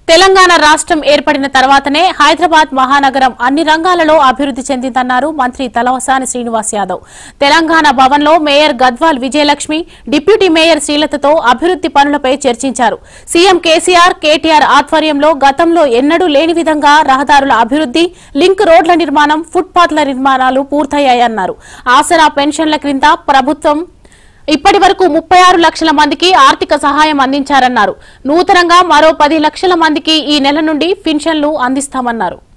తెలంగాణ రాష్ట్రం ఏర్పడిన తర్వాతనే హైదరాబాద్ మహానగరం అన్ని రంగాలలో అభివృద్ధి చెందిందన్నారు మంత్రి తలవసాని శ్రీనివాస్ యాదవ్ తెలంగాణ భవన్లో mayor Gadwal Vijayalakshmi deputy mayor శ్రీలతతో అభివృద్ధి పనులపై చర్చించారు సీఎం కేసీఆర్ కేటీఆర్ ఆధ్వర్యంలో గతంలో ఎన్నడూ లేని విధంగా రహదారుల అభివృద్ధి లింక్ రోడ్ల నిర్మాణం ఫుట్పాత్ల నిర్మాణాలు పూర్తయ్యాయన్నారు ఆసరా పెన్షన్ల క్రింద ప్రభుత్వం ఇప్పటి వరకు ముప్పై ఆరు లక్షల మందికి ఆర్థిక సహాయం అందించారన్నారు నూతనంగా మరో పది లక్షల మందికి ఈ నెల నుండి పెన్షన్లు అందిస్తామన్నారు